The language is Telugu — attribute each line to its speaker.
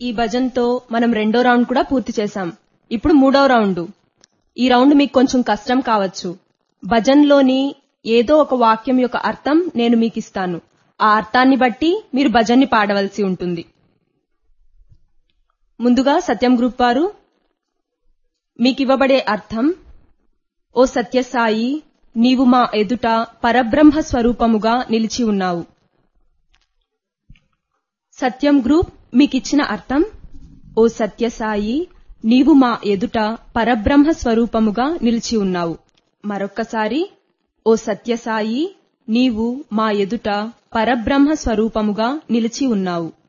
Speaker 1: ఈ భజన్తో మనం రెండో రౌండ్ కూడా పూర్తి చేశాం ఇప్పుడు మూడో రౌండ్ ఈ రౌండ్ మీకు కొంచెం కష్టం కావచ్చు భజన్లోని ఏదో ఒక వాక్యం యొక్క అర్థం నేను మీకు ఇస్తాను ఆ అర్థాన్ని బట్టి మీరు భజన్ని పాడవలసి ఉంటుంది ముందుగా సత్యం గ్రూప్ వారు మీకు ఇవ్వబడే అర్థం ఓ సత్యసాయి నీవు మా ఎదుట పరబ్రహ్మ స్వరూపముగా నిలిచి ఉన్నావు సత్యం గ్రూప్ మీకిచ్చిన అర్థం ఓ సత్యసాయి నీవు మా ఎదుట పరబ్రహ్మ స్వరూపముగా నిలిచి ఉన్నావు మరొక్కసారి ఓ సత్యసాయి నీవు మా ఎదుట పరబ్రహ్మ స్వరూపముగా నిలిచి ఉన్నావు